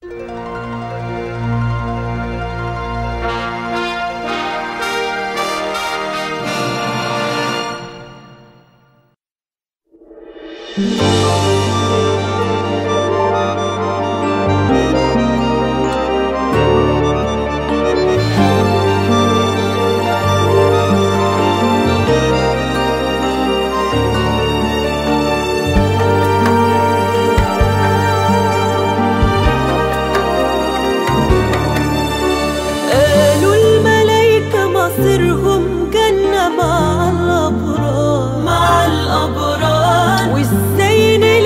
قالوا الملايكة مصيرهم جنة مع الأبرار مع الأبرار وازاي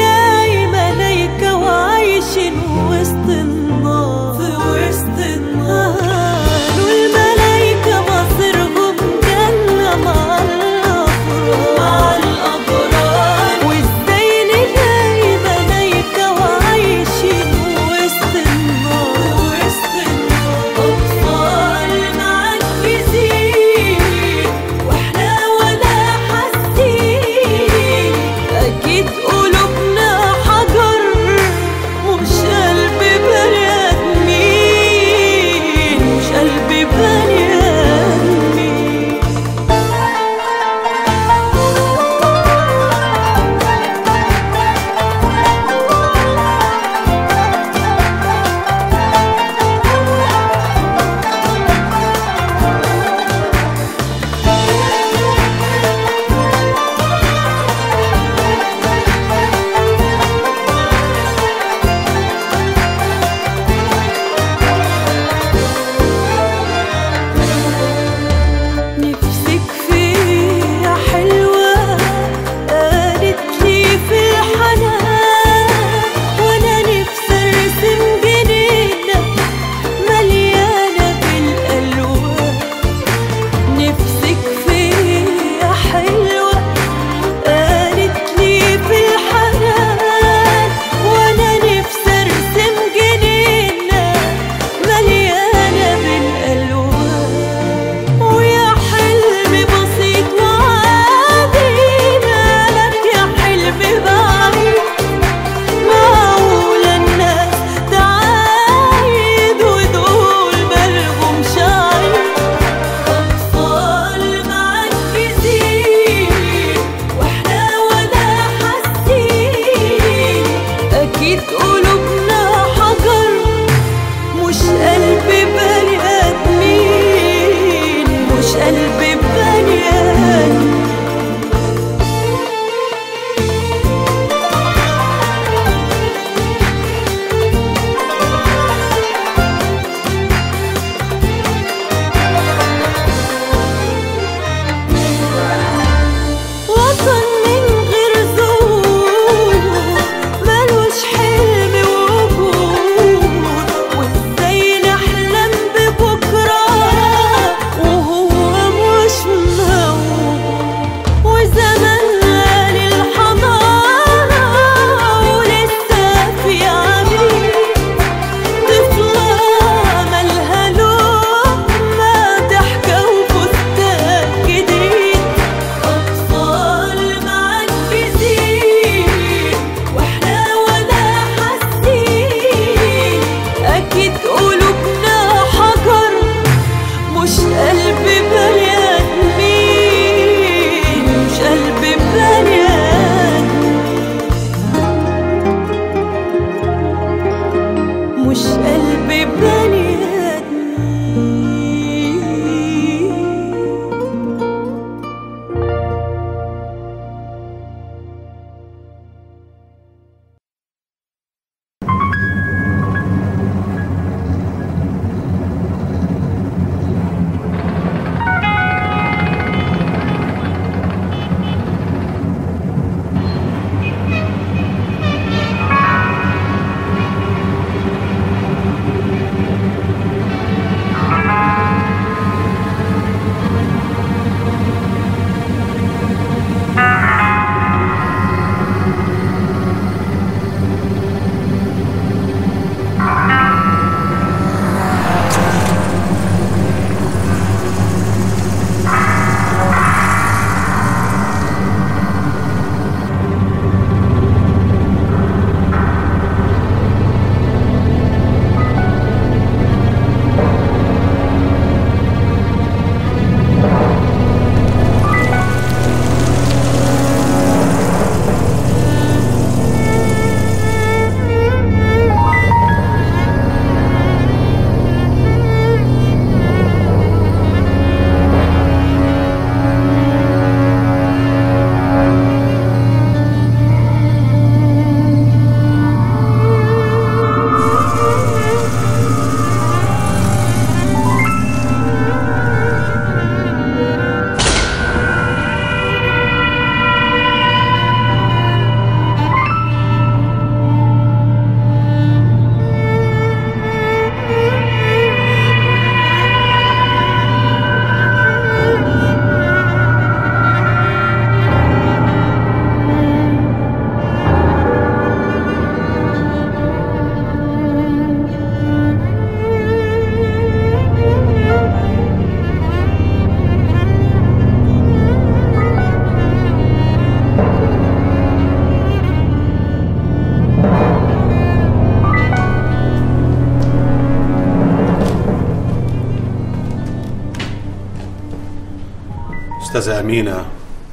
استاذة أمينة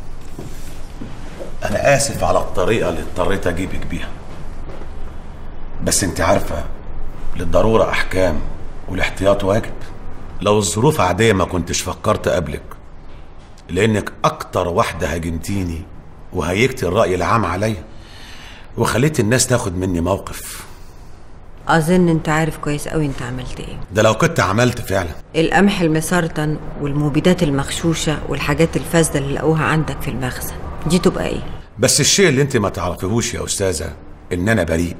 أنا آسف على الطريقة اللي اضطريت أجيبك بيها بس أنت عارفة للضرورة أحكام والاحتياط واجب لو الظروف عادية ما كنتش فكرت قبلك لأنك أكتر واحدة هاجمتيني وهيجتي الرأي العام عليا وخليت الناس تاخد مني موقف اظن انت عارف كويس قوي انت عملت ايه ده لو كنت عملت فعلا القمح المسرطن والمبيدات المغشوشه والحاجات الفاسده اللي لقوها عندك في المخزن دي تبقى ايه بس الشيء اللي انت ما تعرفيهوش يا أستاذة إن أنا بريء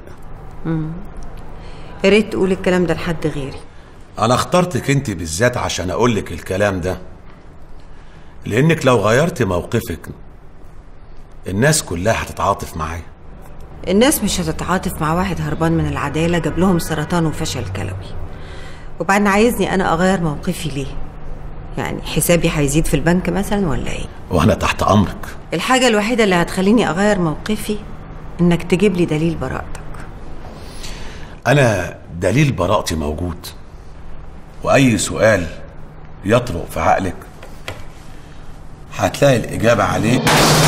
يا ريت تقول الكلام ده لحد غيري أنا اخترتك أنت بالذات عشان أقولك الكلام ده لأنك لو غيرت موقفك الناس كلها هتتعاطف معايا الناس مش هتتعاطف مع واحد هربان من العداله جاب لهم سرطان وفشل كلوي وبعدين عايزني انا اغير موقفي ليه يعني حسابي هيزيد في البنك مثلا ولا ايه وأنا تحت أمرك الحاجه الوحيده اللي هتخليني اغير موقفي انك تجيب لي دليل براءتك أنا دليل براءتي موجود وأي سؤال يطرق في عقلك هتلاقي الإجابة عليه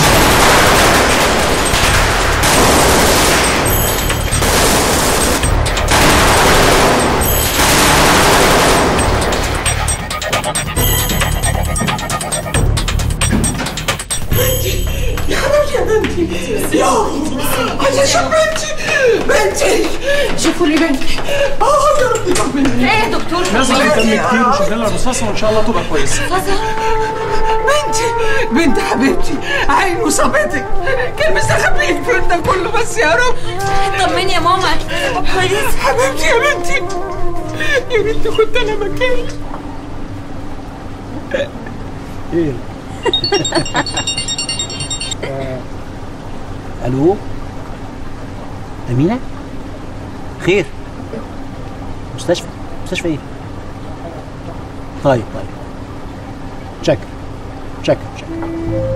شوفوا لي بنتي اه يا رب طمني ايه يا دكتور نازل دم كتير وشغاله الرصاصه وان شاء الله تبقى كويسه بنتي بنت حبيبتي عين وصابتك كان مستخبي لك فين ده كله بس يا رب طمني يا ماما اكيد كويس حبيبتي يا بنتي يا بنتي كنت انا مكانك الو امينه خير مستشفى مستشفى ايه طيب طيب شكر شكر شكر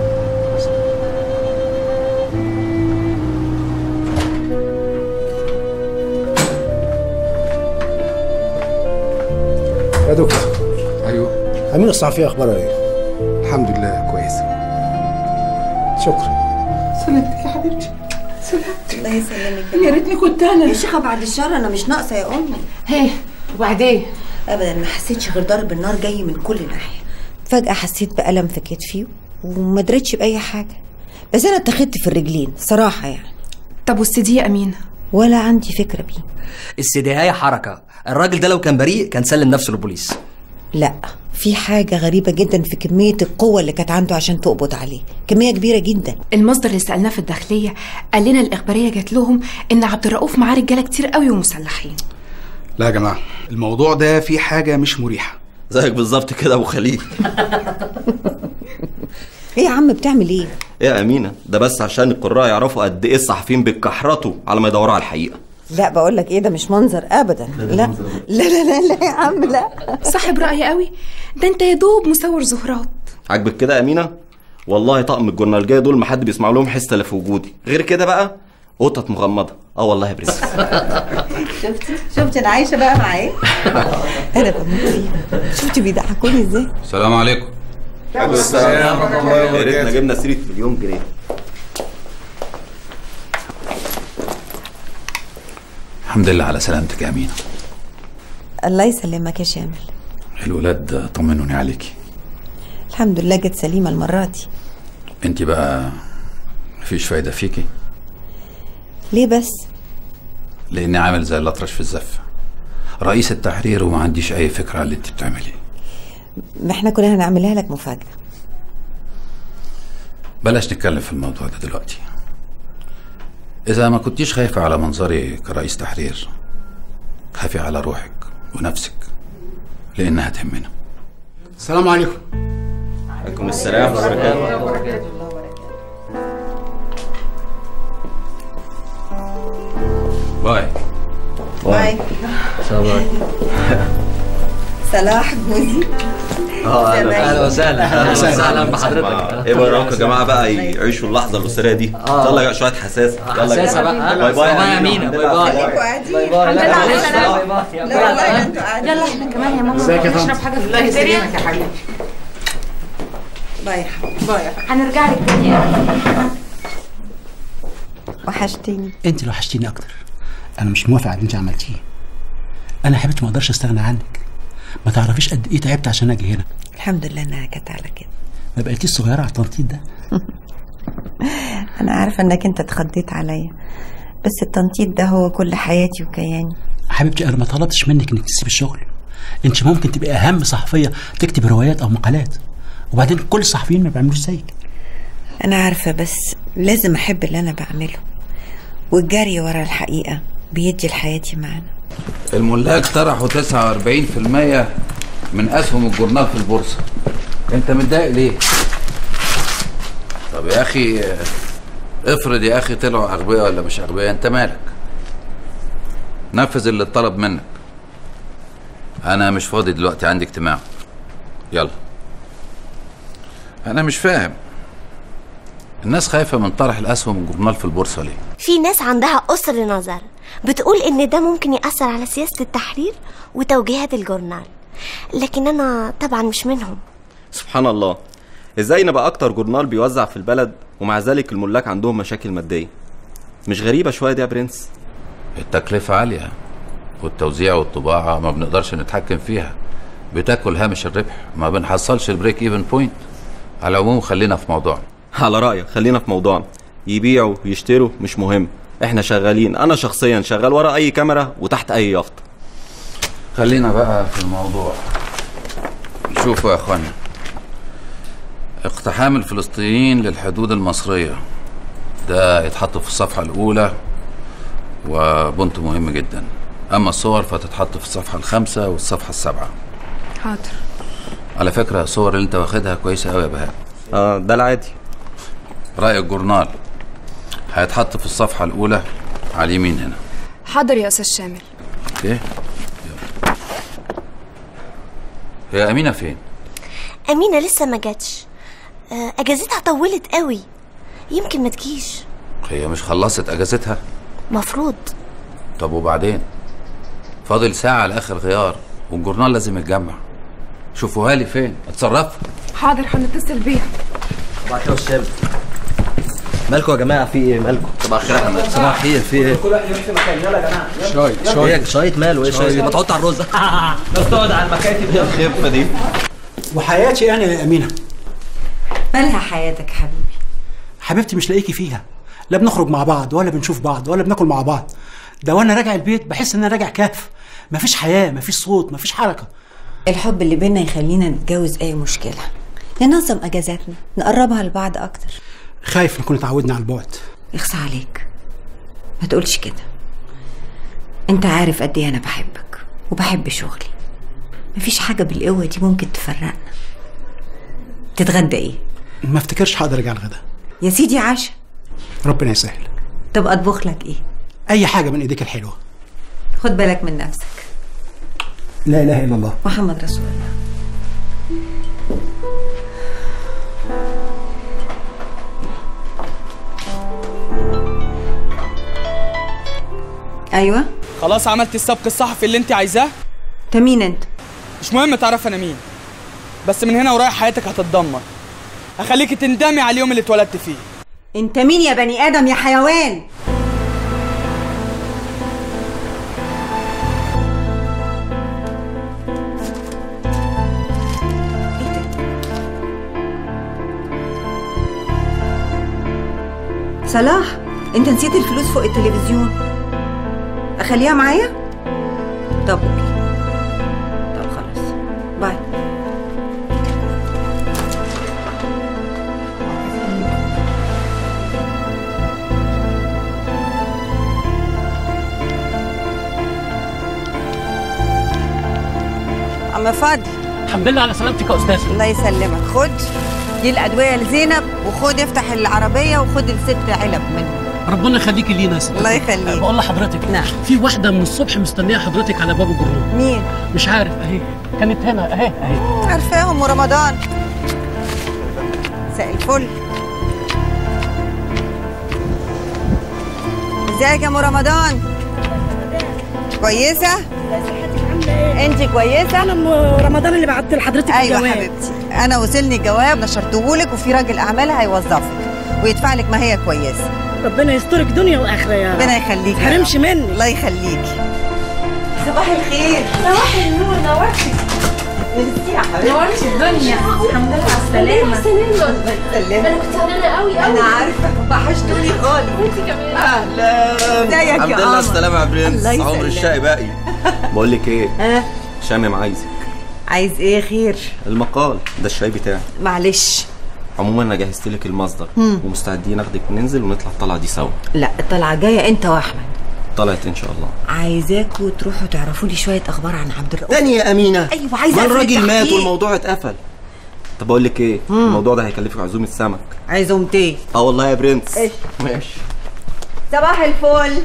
يا دكتور ايوه أمين الصحفية أخبارها إيه؟ الحمد لله كويسه شكرا سلامتك يا حبيبتي سلامتك الله يسلمك يا ريتني كنت انا يا شيخه بعد الشر انا مش ناقصه يا امي هيه وبعدين ابدا ما حسيتش غير ضرب النار جاي من كل ناحيه فجاه حسيت بالم في كتفي وما دريتش باي حاجه بس انا اتخذت في الرجلين صراحه يعني طب والسي يا امين ولا عندي فكره بيه السداية حركة الراجل ده لو كان بريء كان سلم نفسه للبوليس لا في حاجه غريبه جدا في كميه القوه اللي كانت عنده عشان تقبض عليه كميه كبيره جدا المصدر اللي سالناه في الداخليه قال لنا الاخباريه جات لهم ان عبد الرؤوف معاه رجاله كتير قوي ومسلحين لا يا جماعه الموضوع ده فيه حاجه مش مريحه زيك بالظبط كده ابو خليل ايه يا عم بتعمل ايه ايه يا امينه ده بس عشان القراء يعرفوا قد ايه الصحفيين بيتكحرتوا على ما يدوروا على الحقيقه لا بقول لك ايه ده مش منظر ابدا لا لا لا لا, لا يا عم لا صاحب راي قوي ده انت يا دوب مصور زهرات عاجبك كده يا امينه والله طقم الجورنالجيه دول ما حد بيسمع لهم حس الا في وجودي غير كده بقى قطط مغمضه اه والله يا برنس شفتي شفتي انا عايشه بقى مع ايه انا بموت فيهم شفتي بيضحكوني ازاي السلام عليكم السلام ورحمه الله وبركاته يا ريتنا جبنا سيره مليون جنيه الحمد لله على سلامتك يا أمينة الله يسلمك يا شامل الولاد طمنوني عليكي الحمد لله جت سليمه المره دي انت بقى مفيش فايدة فيكي ليه بس لأني عامل زي الأطرش في الزفة رئيس التحرير وما عنديش أي فكرة على اللي انت بتعمليه ما احنا كنا هنعملها لك مفاجاه بلاش نتكلم في الموضوع ده دلوقتي إذا ما كنتيش خايفة على منظري كرئيس تحرير خافي على روحك ونفسك لأنها تهمنا السلام عليكم عليكم السلام وبركاته باي باي صلاح جوزي اه اهلا وسهلا اهلا وسهلا بحضرتك ايه بقى رايكم يا جماعه بقى يعيشوا اللحظه الاسريه دي يلا شويه حساسه يلا يا حساسه جماعة. بقى باي باي يا امينه باي باي قاعدين باي باي الحمد لله على معلش. السلامة. باي باي يا لا والله انتوا قاعدين يلا احنا كمان يا ماما ازيك يا نشرب طنط؟ حاجه في الله الكافيتيريا يسلمك يا حبيبي باي يا حبيبي باي هنرجع لك تاني وحشتيني انت اللي وحشتيني اكتر انا مش موافق على اللي انت عملتيه انا يا حبيبتي ما اقدرش استغنى عنك ما تعرفيش قد ايه تعبت عشان اجي هنا الحمد لله انها جت على كده ما بقيتيش صغيره على التنطيط ده انا عارفه انك انت اتخضيت عليا بس التنطيط ده هو كل حياتي وكياني حبيبتي انا ما طلبتش منك انك تسيبي الشغل انت ممكن تبقي اهم صحفيه تكتب روايات او مقالات وبعدين كل الصحفيين ما بيعملوش زيك انا عارفه بس لازم احب اللي انا بعمله والجري ورا الحقيقه بيدي لحياتي معنى الملاك طرحوا 49% من اسهم الجورنال في البورصه انت متضايق ليه طب يا اخي افرض يا اخي طلعوا اغبياء ولا مش اغبياء انت مالك نفذ اللي اتطلب منك انا مش فاضي دلوقتي عندي اجتماع يلا انا مش فاهم الناس خايفه من طرح الاسهم الجورنال في البورصه ليه في ناس عندها قصر نظر بتقول ان ده ممكن يأثر على سياسة التحرير وتوجيهات الجورنال لكن انا طبعا مش منهم سبحان الله ازاي نبقى اكتر جورنال بيوزع في البلد ومع ذلك الملاك عندهم مشاكل ماديه مش غريبه شويه دي يا برنس التكلفه عاليه والتوزيع والطباعه ما بنقدرش نتحكم فيها بتاكل هامش الربح ما بنحصلش البريك ايفن بوينت على العموم خلينا في موضوعنا على رايك خلينا في موضوعنا يبيعوا يشتروا مش مهم احنا شغالين انا شخصيا شغال ورا اي كاميرا وتحت اي يافطه خلينا بقى في الموضوع شوفوا يا اخوانا اقتحام الفلسطينيين للحدود المصرية ده يتحط في الصفحة الأولى وبنت مهم جدا أما الصور فتتحط في الصفحة الخامسة والصفحة السابعة حاضر على فكرة الصور اللي أنت واخدها كويسة أوي يا بهاء اه ده العادي رأي الجورنال هيتحط في الصفحة الأولى على اليمين هنا حاضر يا استاذ شامل إيه؟ يلا. هي أمينة فين؟ امينة لسه ما جاتش آه، اجازتها طولت قوي يمكن ما تجيش هي مش خلصت أجازتها؟ مفروض طب وبعدين فاضل ساعة لآخر غيار والجورنال لازم يتجمع شوفوها لي فين اتصرفوا حاضر هنتصل بيها صباح الخير يا استاذ مالكم يا جماعه في ايه مالكم صباح الخير يا حماد صباح الخير في ايه كل واحد يروح في مكان يلا يا جماعه شاي شاي شاي ماله ايه شاي ما تحط على الرز بس تقعد على المكاتب يا الخفه دي وحياتي انا يا امينه مالها حياتك حبيبي حبيبتي مش لاقيكي فيها لا بنخرج مع بعض ولا بنشوف بعض ولا بناكل مع بعض ده وانا راجع البيت بحس ان انا راجع كهف مفيش حياه مفيش صوت مفيش حركه الحب اللي بينا يخلينا نتجوز اي مشكله ننظم اجازاتنا نقربها لبعض اكتر خايف نكون اتعودنا على البعد اخصى عليك ما تقولش كده انت عارف قد ايه انا بحبك وبحب شغلي مفيش حاجه بالقوه دي ممكن تفرقنا تتغدى ايه ما افتكرش هقدر ارجع الغدا يا سيدي عشا ربنا يسهل طب اطبخ لك ايه اي حاجه من ايديك الحلوه خد بالك من نفسك لا اله الا الله محمد رسول الله ايوه خلاص عملت السبق الصحفي اللي انت عايزاه انت مين انت مش مهم تعرف انا مين بس من هنا ورايح حياتك هتتدمر هخليكي تندمي على اليوم اللي اتولدت فيه انت مين يا بني ادم يا حيوان صلاح انت نسيت الفلوس فوق التلفزيون اخليها معايا طب اوكي طب خلاص باي عم فاضل الحمد لله على سلامتك يا استاذ الله يسلمك خد دي الادويه لزينب وخد افتح العربيه وخد الست علب منهم ربنا يخليكي لينا يا ست الله يخليك. بقول لحضرتك نعم. في واحده من الصبح مستنيه حضرتك على باب الجروب مين مش عارف اهي كانت هنا اهي اهي عارفاهم ورمضان مساء الفل ازيك يا ام رمضان كويسه انت كويسه انا ام رمضان اللي بعت لحضرتك ايوه الجواب. حبيبتي انا وصلني جواب نشرتهولك وفي راجل اعمال هيوظفك ويدفع لك ما هي كويسه ربنا يسترك دنيا واخره يا رب ربنا يخليكي يا حرمش رب. مني الله يخليكي صباح الخير صباح النور نورتي ميرسي يا حبيبتي نورتي الدنيا الحمد لله على السلامة سلامة انا كنت زعلانة قوي قوي انا عارفه وحشتوني خالص وانتي كمان اهلا ازيك يا الحمد لله قمر؟ السلامة يا برنس الله عمر يسلمك. الشقي باقي بقول لك ايه ها شامم عايزك عايز ايه خير المقال ده الشاي بتاعي معلش عموما انا جهزت لك المصدر مم. ومستعدين اخدك ننزل ونطلع الطلعه دي سوا لا الطلعه جايه انت واحمد طلعت ان شاء الله عايزاكوا تروحوا تعرفوا لي شويه اخبار عن عبد الرؤوف تاني يا امينه ايوه عايزه ما أقفل الراجل مات التحقيق. والموضوع اتقفل طب اقول لك ايه الموضوع ده هيكلفك عزومه سمك عزومتين اه والله يا برنس إيش؟ ماشي صباح الفل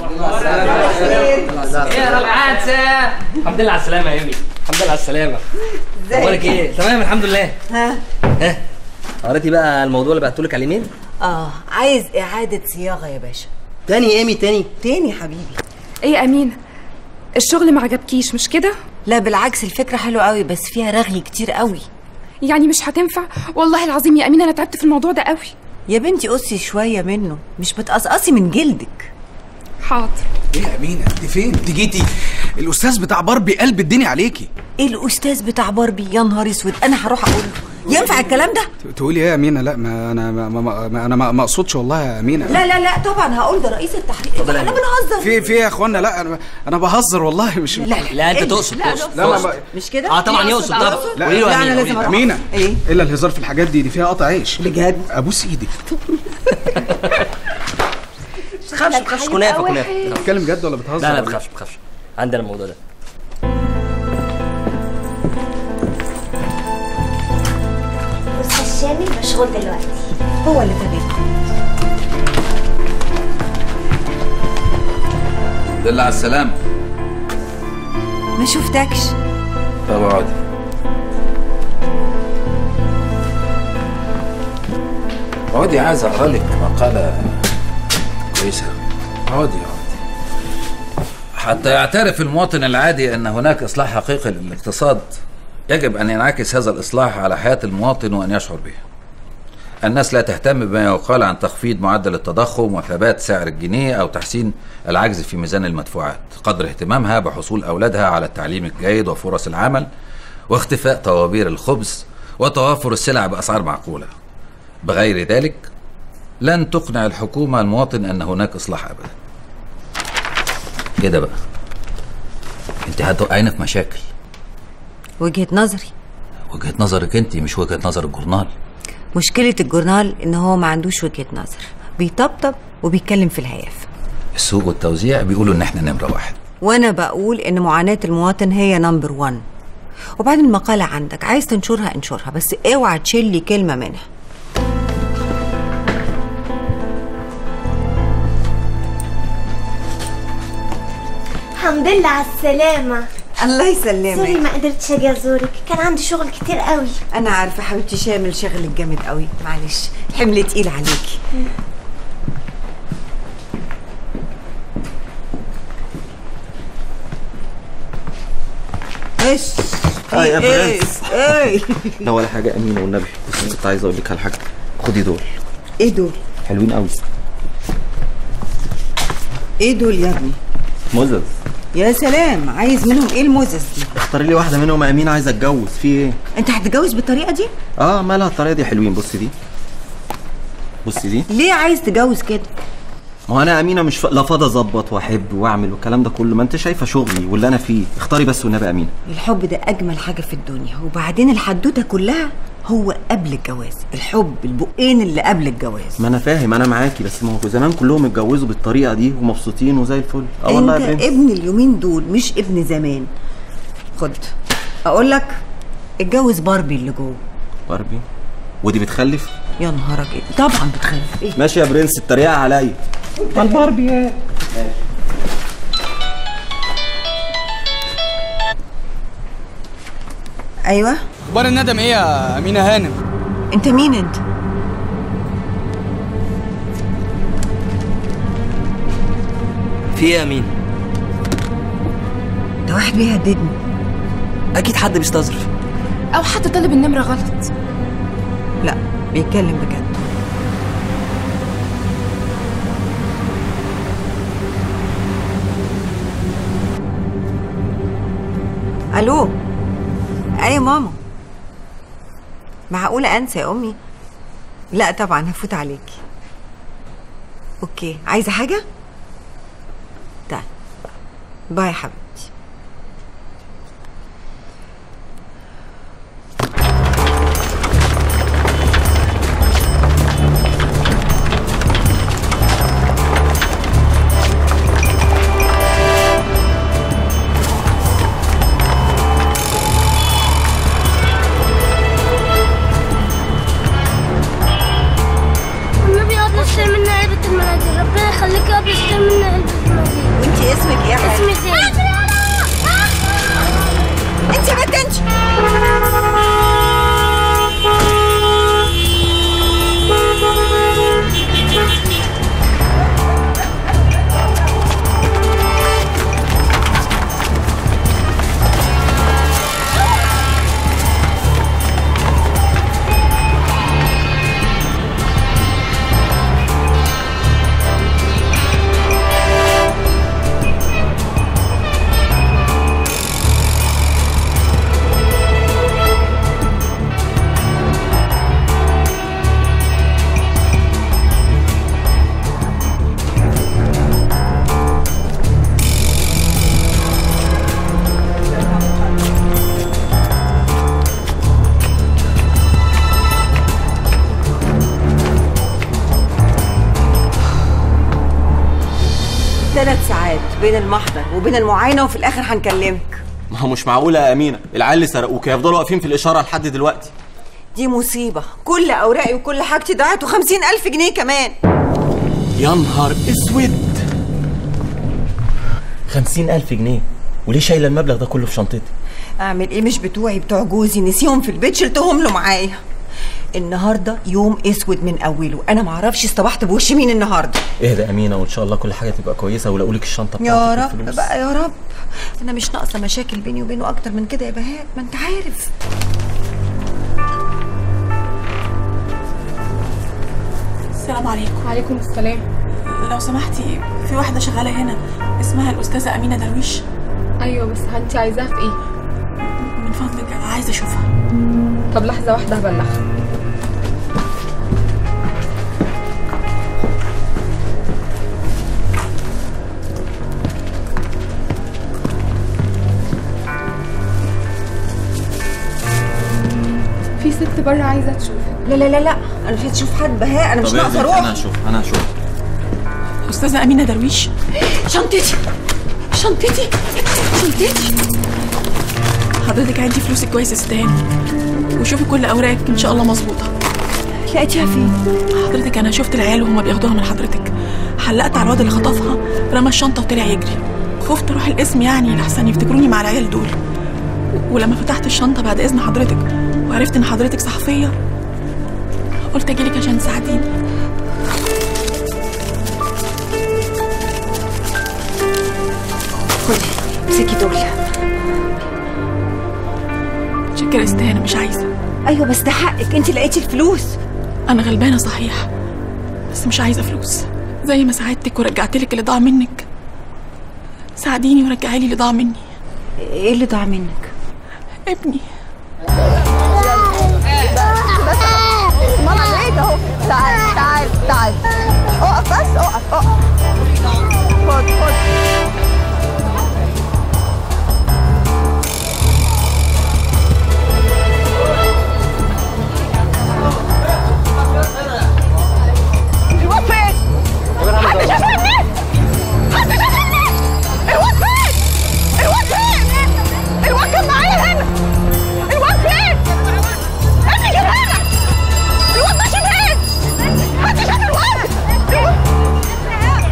ايه يا ربعات الحمد لله على السلامة يا يمي الحمد لله على السلامة ازيك؟ اخبارك ايه؟ تمام الحمد لله ها ها قريتي بقى الموضوع اللي بعتهولك على الايميل؟ اه عايز اعاده صياغه يا باشا تاني ايمي تاني تاني حبيبي ايه يا امينه الشغل ما عجبكيش مش كده لا بالعكس الفكره حلوه قوي بس فيها رغي كتير قوي يعني مش هتنفع والله العظيم يا امينه انا تعبت في الموضوع ده قوي يا بنتي قصي شويه منه مش بتقصقصي من جلدك حاضر ايه يا امينه انت فين انت جيتي الاستاذ بتاع باربي قلب الدنيا عليكي ايه الاستاذ بتاع باربي يا نهار اسود انا هروح اقول له ينفع الكلام ده تقولي ايه يا امينه لا ما انا ما, ما, ما انا ما ما اقصدش والله يا امينه لا لا لا طبعا هقول ده رئيس التحرير اتفضل يا احنا أمينة. بنهزر في في يا اخوانا لا انا انا بهزر والله مش لا لا لا انت إيه؟ تقصد لا، تقصد لا، لا، تقصد. ما- مش كده اه طبعا يقصد طبعا لا قولي له لا، يا أنا امينه لازم قولي له. امينه ايه الا الهزار في الحاجات دي دي فيها قطع عيش بجد ابوس ايدك ما تخافش ما تخافش كنافه كنافه بتتكلم جد ولا بتهزر لا لا ما ولا تخافش ما تخافش عندنا الموضوع ده استاذ شامل مشغول دلوقتي هو اللي فادتني دل على السلامة ما شفتكش طب اقعدي اقعدي عايز اقرا لك مقالة كويسة اقعدي اقعدي حتى يعترف المواطن العادي ان هناك اصلاح حقيقي للاقتصاد يجب ان ينعكس هذا الاصلاح على حياة المواطن وان يشعر به الناس لا تهتم بما يقال عن تخفيض معدل التضخم وثبات سعر الجنيه او تحسين العجز في ميزان المدفوعات قدر اهتمامها بحصول اولادها على التعليم الجيد وفرص العمل واختفاء طوابير الخبز وتوافر السلع باسعار معقوله بغير ذلك لن تقنع الحكومه المواطن ان هناك اصلاح ابدا كده بقى انت هتوقعينا في مشاكل وجهه نظري وجهه نظرك انت مش وجهه نظر الجورنال مشكله الجورنال ان هو ما عندوش وجهه نظر بيطبطب وبيتكلم في الهيافه السوق والتوزيع بيقولوا ان احنا نمره واحد وانا بقول ان معاناه المواطن هي نمبر 1 وبعدين المقاله عندك عايز تنشرها انشرها بس اوعى تشيل لي كلمه منها الحمد لله على السلامة الله يسلمك سوري ما قدرتش اجي ازورك كان عندي شغل كتير قوي انا عارفه حبيبتي شامل شغلك جامد قوي معلش حمل تقيل عليكي ايش اه يا ايه برنس. ايه لا ولا حاجه امينه والنبي بس كنت عايز اقول لك على حاجه خدي دول ايه دول حلوين قوي ايه دول يا ابني مزز يا سلام عايز منهم ايه الموزس دي اختاري لي واحده منهم يا امينه عايز اتجوز في ايه انت هتتجوز بالطريقه دي اه مالها الطريقه دي حلوين بصي دي بصي دي ليه عايز تتجوز كده ما هو انا يا امينه مش ف... لا فاضي اظبط واحب واعمل والكلام ده كله ما انت شايفه شغلي واللي انا فيه اختاري بس والنبي يا امينه الحب ده اجمل حاجه في الدنيا وبعدين الحدوته كلها هو قبل الجواز الحب البقين اللي قبل الجواز ما انا فاهم انا معاكي بس ما هو زمان كلهم اتجوزوا بالطريقه دي ومبسوطين وزي الفل اه والله انت يا برنس ابن اليومين دول مش ابن زمان خد اقول لك اتجوز باربي اللي جوه باربي ودي بتخلف يا نهارك ايه طبعا بتخلف ايه ماشي يا برنس التريقه عليا ما الباربي ايه ايوه اخبار الندم ايه يا امينه هانم انت مين انت في ايه يا مين؟ ده واحد بيهددني اكيد حد بيستظرف او حد طالب النمره غلط لا بيتكلم بجد الو اي ماما معقولة انسى يا امي لا طبعا هفوت عليكي اوكي عايزة حاجة تعال باي يا حبيبتي النبي ابي اشتري منها علبة المناديل ربنا يخليك يا ابي اشتري منها علبة المناديل وانتي اسمك ايه يا حبيبتي؟ اسمي زين انت يا بنت انت ثلاث ساعات بين المحضر وبين المعاينة وفي الآخر هنكلمك ما هو مش معقوله يا امينه العيال اللي سرقوك هيفضلوا واقفين في الاشاره لحد دلوقتي دي مصيبة كل أوراقي وكل حاجتي ضاعت وخمسين ألف جنيه كمان يا نهار اسود خمسين ألف جنيه وليه شايلة المبلغ ده كله في شنطتي أعمل إيه مش بتوعي بتوع جوزي نسيهم في البيت شلتهم له معايا النهارده يوم اسود من اوله انا معرفش اصطبحت بوش مين النهارده اهدى يا امينه وان شاء الله كل حاجه تبقى كويسه ولقوا لك الشنطه يا بتاعتك رب والفلوس. بقى يا رب انا مش ناقصه مشاكل بيني وبينه اكتر من كده يا بهاء ما انت عارف السلام عليكم وعليكم السلام لو سمحتي في واحدة شغالة هنا اسمها الأستاذة أمينة درويش ايوه بس انت عايزاها في ايه من فضلك عايزة أشوفها طب لحظه واحده هبلغها في ست بره عايزه تشوفك لا لا لا لا انا مش هتشوف حد بهاء انا مش طب ناقصه اهدى، اروح انا هشوف انا هشوف أستاذة أمينة درويش شنطتي شنطتي شنطتي حضرتك عندي فلوسك كويس يا ست هاني وشوفي كل أوراقك إن شاء الله مظبوطة لقيتيها فين؟ حضرتك أنا شفت العيال وهما بياخدوها من حضرتك حلقت على الواد اللي خطفها رمى الشنطة وطلع يجري خفت أروح القسم يعني لحسن يفتكروني مع العيال دول ولما فتحت الشنطة بعد إذن حضرتك وعرفت إن حضرتك صحفية قلت أجيلك عشان تساعديني خدي امسكي دول شكرا يا ست هاني مش عايزة ايوه بس ده حقك انت لقيتي الفلوس أنا غلبانة صحيح بس مش عايزة فلوس زي ما ساعدتك ورجعتلك اللي ضاع منك ساعديني ورجعي لي اللي ضاع مني ايه اللي ضاع منك؟ ابني ماما بعيد اهو تعال تعال تعال اقف بس اقف اقف خد خد الواد فين؟ حد شافني؟ حد شافني؟ الواد فين؟ الواد فين؟ الواد كان معايا هنا الواد فين؟ ابني كان هنا الواد ماشي فين؟ حد شاف الواد؟ الواد-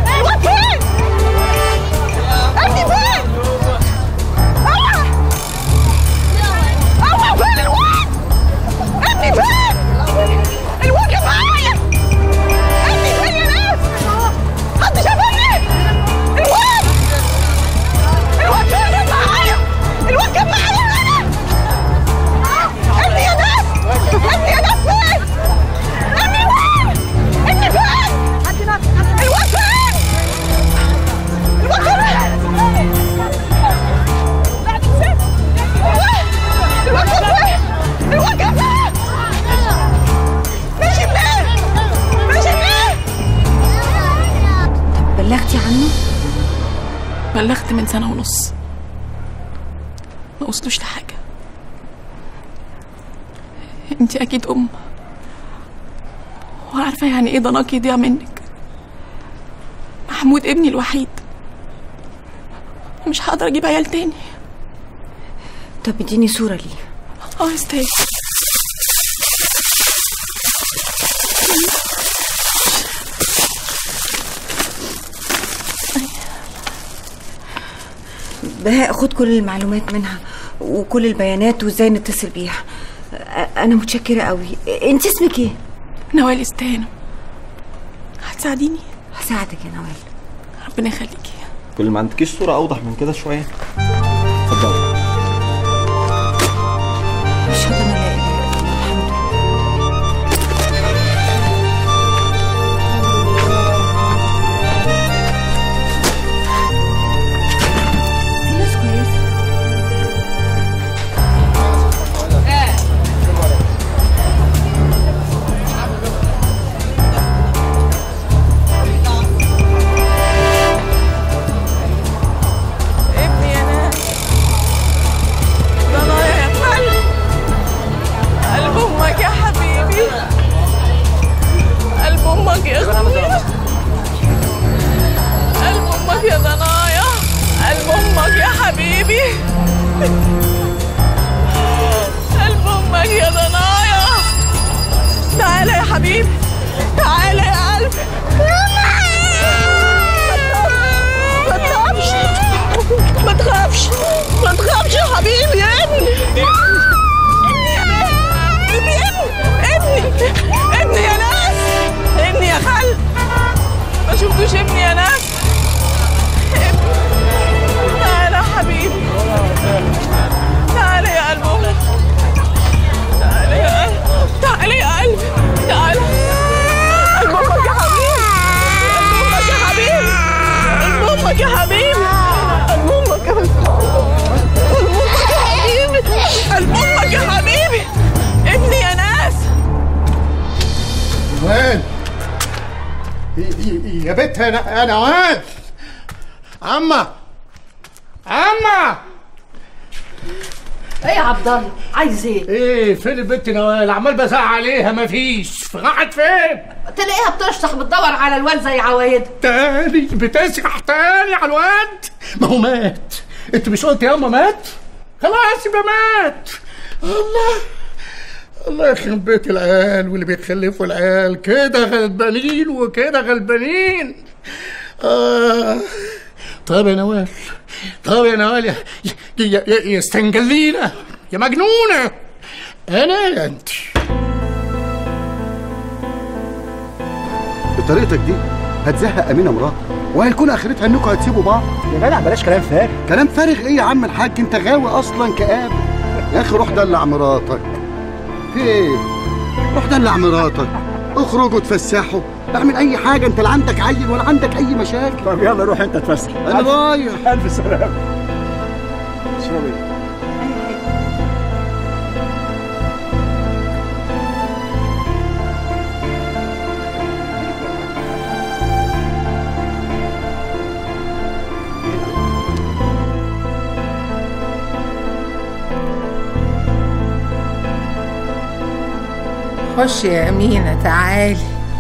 بلغتي عنه بلغت من سنة ونص ما وصلوش لحاجة انتي أكيد أم وعارفة يعني ايه ضناك يضيع منك محمود ابني الوحيد مش هقدر أجيب عيال تاني طب اديني صورة ليه اه استاذ بهاء خد كل المعلومات منها وكل البيانات وازاي نتصل بيها أ- انا متشكرة قوي انت اسمك ايه نوال استهانة هتساعديني هساعدك يا نوال ربنا يخليكي كل ما عندكيش صورة أوضح من كده شوية اتفضل مش هقدر الاقي في ناس كويسة ابني يا ناس ضنايا يا قلب قلب امك يا حبيبي قلب امك يا اخويا قلب امك يا ضنايا قلب امك يا حبيبي قلب امك يا ضنايا تعالى يا حبيبي تعالى يا قلبي ما تخافش ما تخافش ما تخافش يا حبيبي يا ابني ابني ابني ابني ابني يا ناس ابني يا خال ما شفتوش ابني يا ناس ابني تعالى يا حبيبي تعالى يا قلب امك تعالى يا قلب تعالى يا قلب تعالى قلب امك يا حبيبي قلب امك يا حبيبي قلب امك يا حبيبي قلب امك يا حبيبي قلب امك يا حبيبي ابني يا ناس وين يا بنت انا انا وين عمه عمه ايه يا عبد الله عايز ايه؟ ايه فين البنت نوال عمال بزعق عليها مفيش راحت فين تلاقيها بتشطح بتدور على الواد زي عوايد تاني بتسرح تاني على الواد ما هو مات انت مش قلت ياما مات خلاص يبقى مات الله الله يخرب بيت العيال واللي بيخلفوا العيال كده غلبانين وكده غلبانين آه. طب يا نوال طب يا نوال يا, يا, يا, يا استنجلينا يا مجنونة أنا يا أنت بطريقتك دي هتزهق امينه مراتك وهيكون اخرتها انكم هتسيبوا بعض يا جدع بلاش كلام فارغ كلام فارغ ايه يا عم الحاج انت غاوي اصلا كآب يا اخي روح دلع مراتك في ايه روح دلع مراتك اخرجوا اتفسحوا اعمل اي حاجه انت لا عندك عيل ولا عندك اي مشاكل طب يلا روح انت اتفسح انا رايح الف سلامه اشربي خش يا أمينة تعالي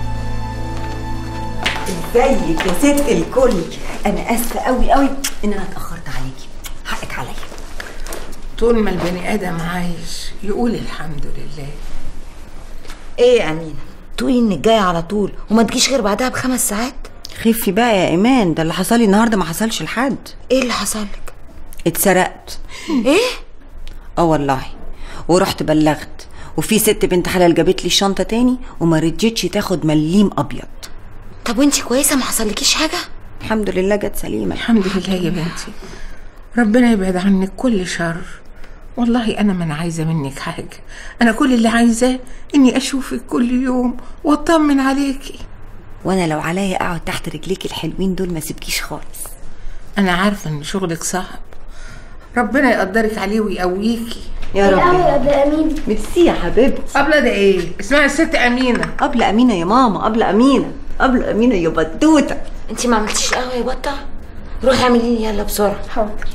ازيك يا ست الكل انا اسفه قوي قوي ان انا اتاخرت عليكي حقك عليا طول ما البني آدم عايش يقول الحمد لله ايه يا امينه تقولي انك جايه على طول وما تجيش غير بعدها بخمس ساعات خفي بقى يا ايمان ده اللي حصل لي النهارده ما حصلش لحد ايه اللي حصل لك اتسرقت ايه اه والله ورحت بلغت وفي ست بنت حلال جابت لي الشنطه تاني وما رضيتش تاخد مليم ابيض طب وانتي كويسه ما حصلكيش حاجه الحمد لله جت سليمه الحمد لله يا بنتي ربنا يبعد عنك كل شر والله أنا ما أنا عايزة منك حاجة أنا كل اللي عايزاه إني أشوفك كل يوم وأطمن عليكي وانا لو عليا اقعد تحت رجليك الحلوين دول ما سيبكيش خالص أنا عارفة إن شغلك صعب ربنا يقدرك عليه ويقويكي يا رب يا أبلة ميرسي يا حبيبتي أبلة ده إيه؟ اسمها الست أمينة أبلة أمينة يا ماما أبلة أمينة قبل امينه يا بطوطه انت ما عملتيش قهوه يا بطه روحي اعملي لي يلا بسرعه حاضر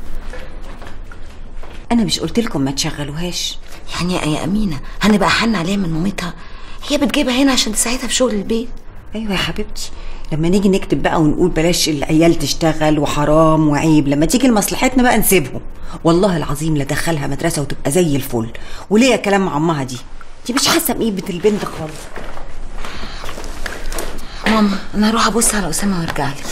انا مش قلت لكم ما تشغلوهاش يعني يا امينه هنبقى حن عليها من مامتها هي بتجيبها هنا عشان تساعدها في شغل البيت ايوه يا حبيبتي لما نيجي نكتب بقى ونقول بلاش العيال تشتغل وحرام وعيب لما تيجي لمصلحتنا بقى نسيبهم والله العظيم لا دخلها مدرسه وتبقى زي الفل وليه كلام مع امها دي دي مش حاسه بقيمه البنت خالص ماما انا هروح ابص على اسامه وارجع لك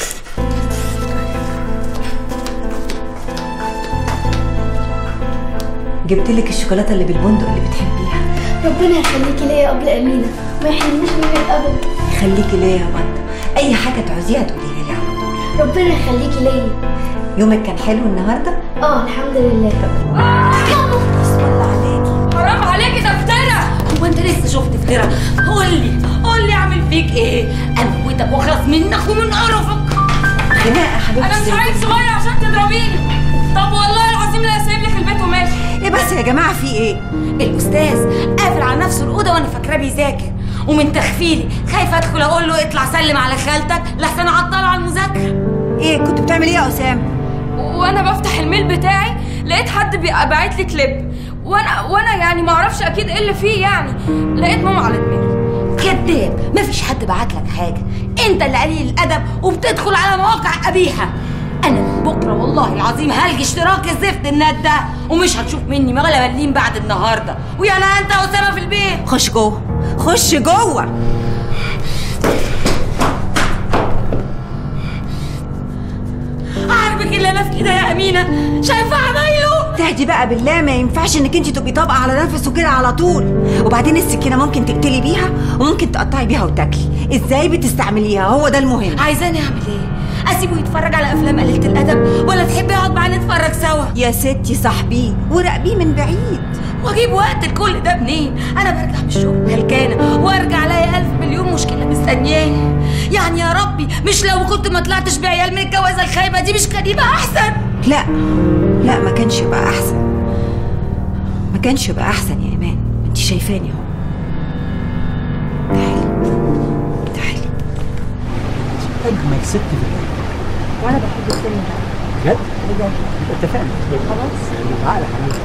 جبت لك الشوكولاته اللي بالبندق اللي بتحبيها ربنا يخليكي ليا قبل امينه ما يحرمنيش منك ابدا خليكي ليا يا بطه اي حاجه تعوزيها تقوليها لي على طول ربنا يخليكي ليا يومك كان حلو النهارده اه الحمد لله حرام عليكي ده افترى هو انت لسه شفت افترى قول لي قول لي اعمل فيك ايه اموتك واخلص منك ومن قرفك خناقه حبيبتي انا مش عيل صغير عشان تضربيني طب والله العظيم لا سايب لك البيت وماشي ايه بس يا جماعه في ايه الاستاذ قافل على نفسه الاوضه وانا فاكراه بيذاكر ومن تخفيلي خايفه ادخل اقول له اطلع سلم على خالتك لحسن اعطله على المذاكره ايه كنت بتعمل ايه يا اسامه وانا بفتح الميل بتاعي لقيت حد باعت لي كليب وانا وانا يعني ما اعرفش اكيد ايه اللي فيه يعني لقيت ماما على دماغي كذاب مفيش حد بعت لك حاجه انت اللي قليل الادب وبتدخل على مواقع ابيها انا من بكره والله العظيم هلغي اشتراك الزفت النت ده ومش هتشوف مني مغلى مليم بعد النهارده ويا انا انت واسامه في البيت خش جوه خش جوه عارفك اللي انا في كده يا امينه شايفه عمايله تهدي بقى بالله ما ينفعش انك انت تبقي طابقه على نفسه كده على طول وبعدين السكينه ممكن تقتلي بيها وممكن تقطعي بيها وتاكلي ازاي بتستعمليها هو ده المهم عايزاني اعمل ايه اسيبه يتفرج على افلام قليله الادب ولا تحبي اقعد معاه نتفرج سوا يا ستي صاحبيه وراقبيه من بعيد واجيب وقت لكل ده منين انا برجع من الشغل هلكانه وارجع الاقي الف مليون مشكله مستنياني يعني يا ربي مش لو كنت ما طلعتش بعيال من الجوازه الخايبه دي مش كان يبقى احسن لا لا ما كانش يبقى احسن ما كانش يبقى احسن يا ايمان انت شايفاني اهو تعالي اجمل ست في الدنيا وانا بحب الفيلم ده بجد؟ بجد اتفقنا خلاص تعالى يا حبيبي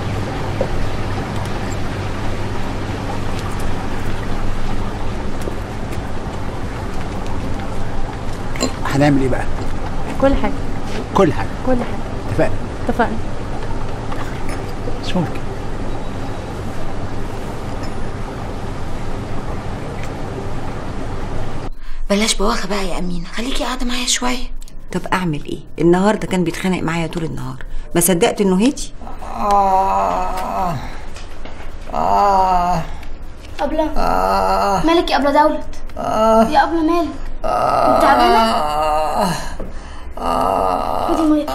هنعمل ايه بقى؟ كل حاجه كل حاجه كل حاجه اتفقنا اتفقنا مش ممكن بلاش بواخه بقى يا امينه خليكي قاعده معايا شويه طب اعمل ايه النهارده كان بيتخانق معايا طول النهار ما صدقت انه هدي آه آه أبلة آه مالك يا أبلة دولت آه يا أبلة مالك آه تعبانة آه آه خدي مية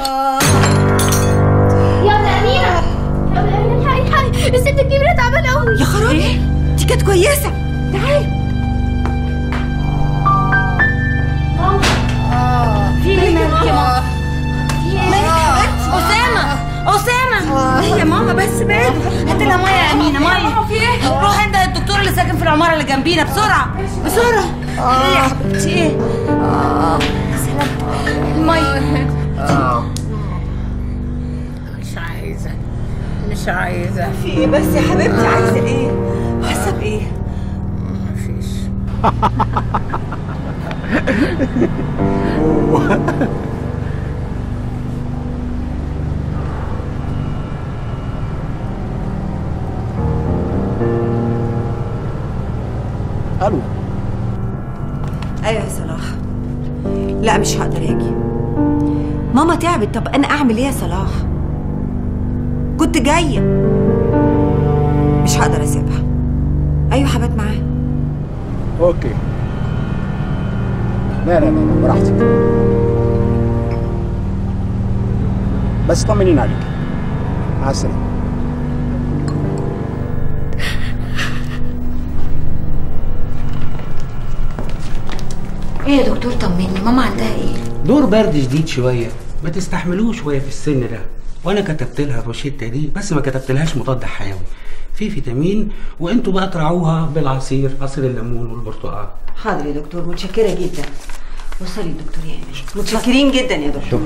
يا أبلة أمينة يا أبلة أمينة الحقي الحقي الست الكبيرة تعبانة أوي يا خرابي دي كانت كويسه تعالي في ايه مالك يا ماما في ايه مالك يا حبيبتي اسامه اسامه ايه يا ماما بس مالك هات لها ميه يا امينه ميه في ايه روح انت للدكتور اللي ساكن في العماره اللي جنبينا بسرعه بسرعه ايه يا حبيبتي ايه اه سلام الميه مش عايزة مش عايزة في ايه بس يا حبيبتي عايزه ايه حاسه بايه مفيش الو ايوه يا صلاح لا مش هقدر اجي ماما تعبت طب انا اعمل ايه يا صلاح كنت جايه مش هقدر اسيبها ايوه حبات معاه اوكي لا لا لا لا، براحتك بس طمنين عليك مع السلامه ايه يا دكتور طمني ماما عندها ايه دور برد شديد شويه ما تستحملوش شويه في السن ده وانا كتبت لها الروشته دي بس ما كتبتلهاش مضاد حيوي في فيتامين وانتوا بقى تراعوها بالعصير عصير الليمون والبرتقال حاضر يا دكتور متشكره جدا وصلي الدكتور يا ايمان متشكرين جدا يا دكتور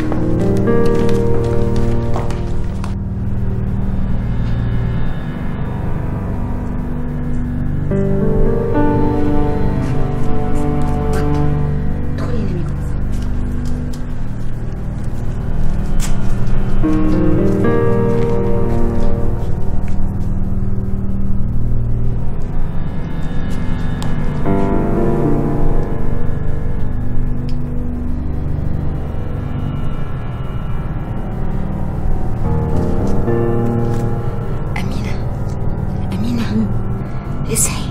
أمينة اصحي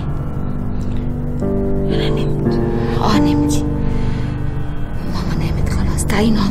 أنا نمت اه نمتي ماما نامت خلاص تعالي نقعد